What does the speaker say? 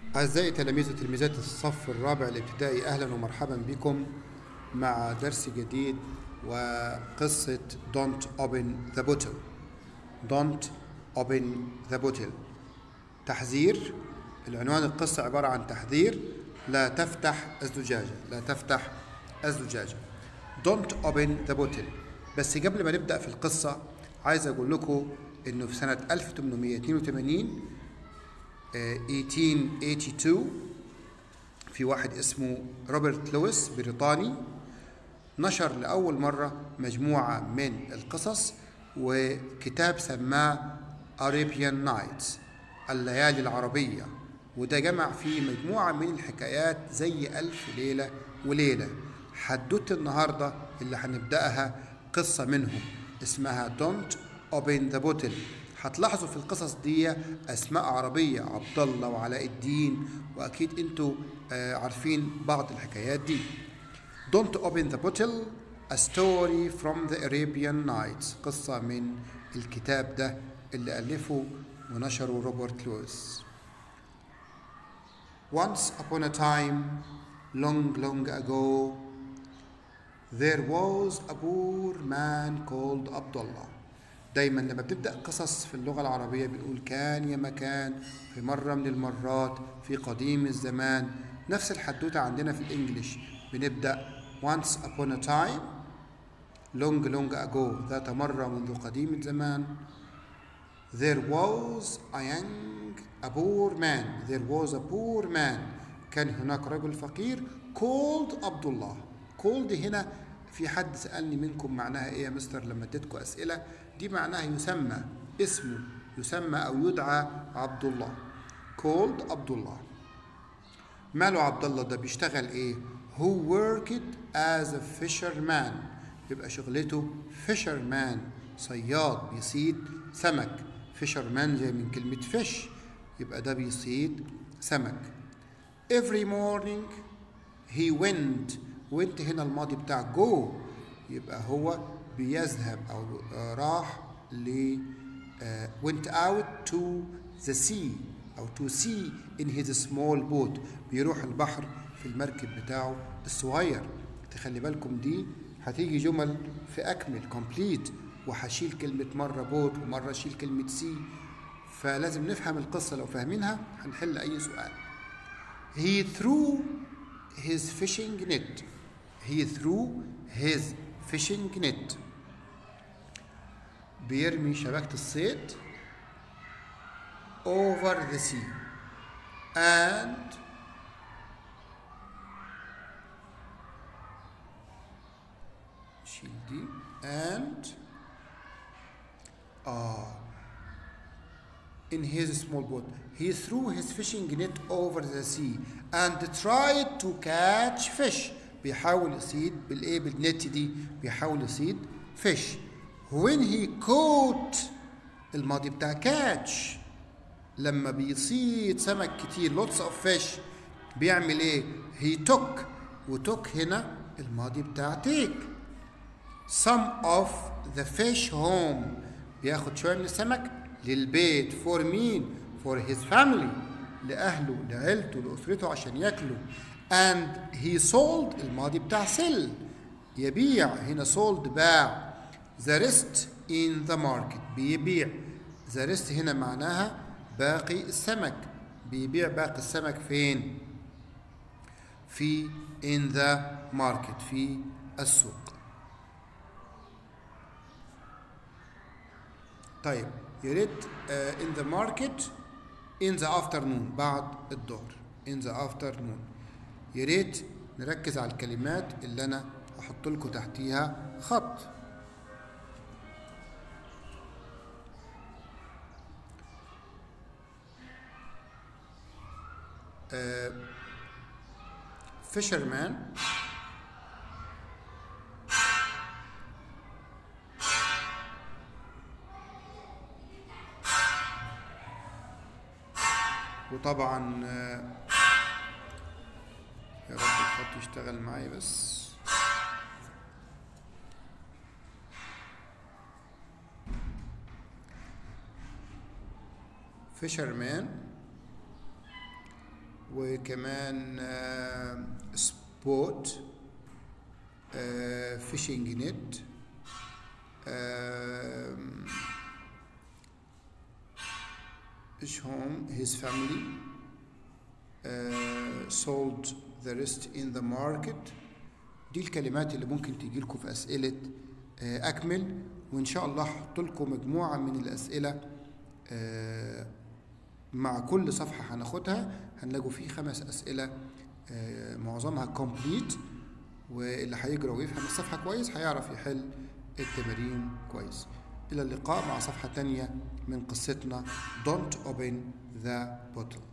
أعزائي تلاميذ وتلميذات الصف الرابع الابتدائي أهلا ومرحبا بكم مع درس جديد وقصة Don't Open the Bottle Don't Open the Bottle تحذير العنوان القصة عبارة عن تحذير لا تفتح الزجاجة لا تفتح الزجاجة Don't Open the Bottle بس قبل ما نبدأ في القصة عايز أقول لكم إنه في سنة 1882 آه، 1882 في واحد اسمه روبرت لويس بريطاني نشر لأول مرة مجموعة من القصص وكتاب سماه Arabian Nights الليالي العربية وده جمع فيه مجموعة من الحكايات زي ألف ليلة وليلة حدوتة النهاردة اللي هنبدأها قصة منهم اسمها Don't Open the Bottle هتلاحظوا في القصص دي اسماء عربيه عبد الله وعلاء الدين واكيد انتوا آه، عارفين بعض الحكايات دي Don't open the bottle a story from the Arabian Nights قصة من الكتاب ده اللي ألفه ونشره روبرت لويس Once upon a time long long ago there was a poor man called Abdullah دايما لما بتبدا قصص في اللغه العربيه بنقول كان يا مكان في مره من المرات في قديم الزمان نفس الحدوته عندنا في الانجليش بنبدا once upon a time long long ago ذات مره منذ قديم الزمان there was a young a poor man there was a poor man كان هناك رجل فقير called عبد الله called هنا في حد سألني منكم معناها ايه يا مستر لما اديتكم اسئله دي معناها يسمى اسمه يسمى او يدعى عبد الله called عبد الله ماله عبد الله ده بيشتغل ايه who worked as a fisherman يبقى شغلته fisherman صياد بيصيد سمك fisherman جاي من كلمة fish يبقى ده بيصيد سمك every morning he went went هنا الماضي بتاع go يبقى هو بيذهب او آه، راح ل آه، went out to the sea او to sea in his small boat بيروح البحر في المركب بتاعه الصغير تخلي بالكم دي هتيجي جمل في اكمل complete وهشيل كلمة مرة بوت ومرة اشيل كلمة سي فلازم نفهم القصة لو فاهمينها هنحل أي سؤال He threw his fishing net he threw his fishing net بيرمي شبكة الصيد over the sea and شيل دي and آه in his small boat he threw his fishing net over the sea and tried to catch fish بيحاول يصيد بالايه بالنت دي بيحاول يصيد fish when he caught الماضي بتاع catch لما بيصيد سمك كتير lots of fish بيعمل ايه he took وتوك هنا الماضي بتاع take some of the fish home بياخد شوية من السمك للبيت for مين for his family لأهله لعيلته لأسرته عشان ياكلوا and he sold الماضي بتاع sell يبيع هنا sold باع the rest in the market بيبيع the rest هنا معناها باقي السمك بيبيع باقي السمك فين في in the market في السوق طيب يا ريت uh, in the market in the afternoon بعد الظهر in the afternoon يا ريت نركز على الكلمات اللي انا هحط لكم تحتيها خط uh, fisherman وطبعا آه، يا رب الخط يشتغل معايا بس fisherman وكمان سبوت فيشنج نت his home his family uh, sold the rest in the market دي الكلمات اللي ممكن تيجي لكم في أسئلة آه، أكمل وإن شاء الله هحط لكم مجموعة من الأسئلة آه، مع كل صفحة هناخدها هنلاقوا فيه خمس أسئلة آه، معظمها كومبليت واللي هيقرا ويفهم الصفحة كويس هيعرف يحل التمارين كويس إلى اللقاء مع صفحة تانية من قصتنا Don't Open the Bottle